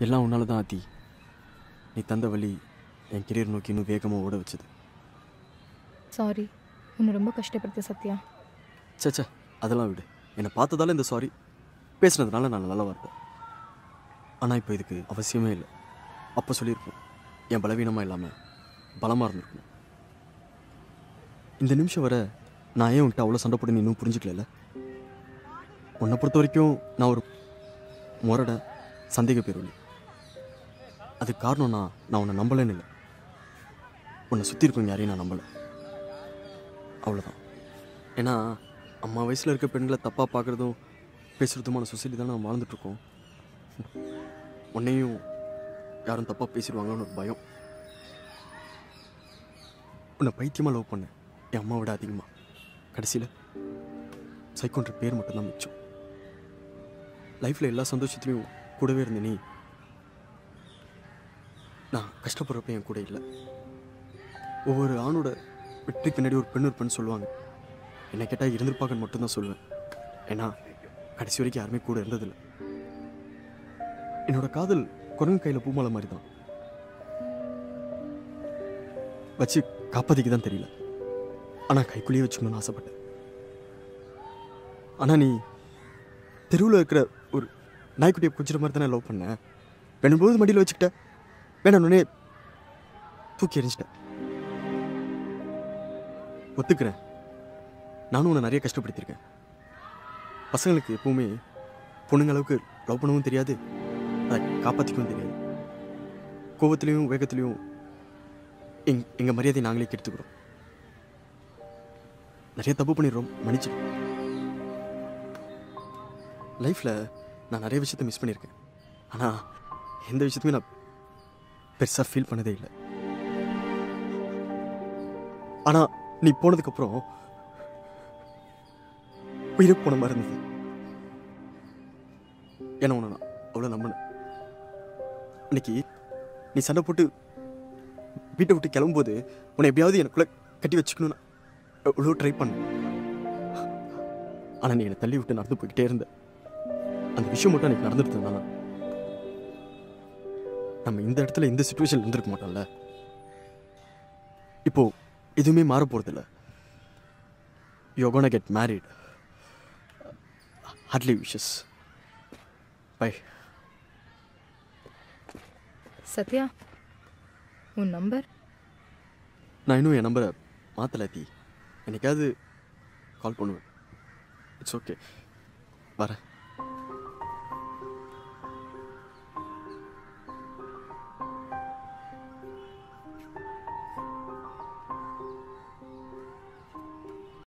எல்லாம் உன்னால தான் ஆத்தி நீ தந்த வழி என் கெரியர் நோக்கி இன்னும் வேகமாக ஓட வச்சது சாரி உன்னை ரொம்ப கஷ்டப்படுத்த சத்யா ச்சே ச்சே அதெல்லாம் விடு என்னை பார்த்ததால இந்த சாரி பேசுனதுனால நான் நல்லா வரேன் ஆனால் இப்போ இதுக்கு அவசியமே இல்லை அப்போ சொல்லியிருப்போம் என் பலவீனமாக இல்லாமல் பலமாக இருந்திருக்கணும் இந்த நிமிஷம் வர நான் ஏன் உன்கிட்ட அவ்வளோ சண்டை போட்டு நீ இன்னும் புரிஞ்சுக்கல உன்னை பொறுத்த வரைக்கும் நான் ஒரு முரட சந்தேக பேரொழி அதுக்கு காரணம் நான் நான் உன்னை நம்பலைன்னு இல்லை உன்னை சுற்றி இருக்கவங்க யாரையும் நான் நம்பலை அவ்வளோதான் ஏன்னா அம்மா வயசில் இருக்க பெண்களை தப்பாக பார்க்குறதும் பேசுகிறதுமான சொசைட்டி தான் நம்ம வாழ்ந்துட்டுருக்கோம் உன்னையும் யாரும் தப்பாக பேசிடுவாங்களோன்னு ஒரு பயம் உன்னை பைத்தியமாக லவ் பண்ணேன் என் அம்மா விட அதிகமாக கடைசியில் சைக்கோன்ற பேர் மட்டும்தான் மிச்சம் லைஃப்பில் எல்லா சந்தோஷத்துலையும் கூடவே இருந்த நீ நான் கஷ்டப்படுறப்ப என் கூட இல்லை ஒவ்வொரு ஆணோட வெற்றி பின்னாடி ஒரு பெண் இருப்பேன்னு சொல்லுவாங்க என்னை கேட்டால் இருந்திருப்பாங்கன்னு மட்டும்தான் சொல்லுவேன் ஏன்னா கடைசி வரைக்கும் யாருமே கூட இருந்ததில்லை என்னோட காதல் குரங்கு கையில் பூமாலை மாதிரி தான் வச்சு காப்பாத்திக்க தான் தெரியல ஆனால் கைக்குள்ளேயே வச்சுக்கணும்னு ஆசைப்பட்டேன் ஆனால் நீ தெருவில் இருக்கிற ஒரு நாய்க்குட்டியை குச்சிற மாதிரி தானே லவ் பண்ணேன் வேணும்போது மடியில் வச்சுக்கிட்ட வேணும்னே தூக்கி எறிஞ்சிட்டேன் ஒத்துக்கிறேன் நானும் உன்னை நிறைய கஷ்டப்படுத்தியிருக்கேன் பசங்களுக்கு எப்பவுமே பொண்ணுங்க அளவுக்கு லவ் பண்ணவும் தெரியாது அதை காப்பாற்றிக்கவும் தெரியாது கோவத்துலேயும் வேகத்துலேயும் எங் எங்கள் மரியாதையை நாங்களே கெடுத்துக்கிறோம் நிறைய தப்பு பண்ணிடுறோம் மன்னிச்சு லைஃப்பில் நான் நிறைய விஷயத்த மிஸ் பண்ணியிருக்கேன் ஆனால் எந்த விஷயத்துமே நான் பெருசாக ஃபீல் பண்ணதே இல்லை ஆனால் நீ போனதுக்கப்புறம் உயிரை போன மாதிரி இருந்தது ஏன்னா உன்னை நான் அவ்வளோ நம்பினேன் இன்னைக்கு நீ சண்டை போட்டு வீட்டை விட்டு கிளம்பும்போது உன்னை எப்படியாவது எனக்குள்ளே கட்டி வச்சுக்கணும்னு எவ்வளோ ட்ரை பண்ணேன் ஆனால் நீ என்னை தள்ளி விட்டு நடந்து போய்கிட்டே இருந்த அந்த விஷயம் மட்டும் எனக்கு நடந்துட்டு இருந்தானா நம்ம இந்த இடத்துல இந்த சுச்சுவேஷன் இருந்திருக்க மாட்டோம்ல இப்போ எதுவுமே மாற போகிறதில்ல you gonna get married heartly wishes by Sathya உன் நம்பர் நான் இன்னும் என் நம்பரை மாற்றல தி என்னைக்காவது கால் பண்ணுவேன் இட்ஸ் ஓகே வரேன்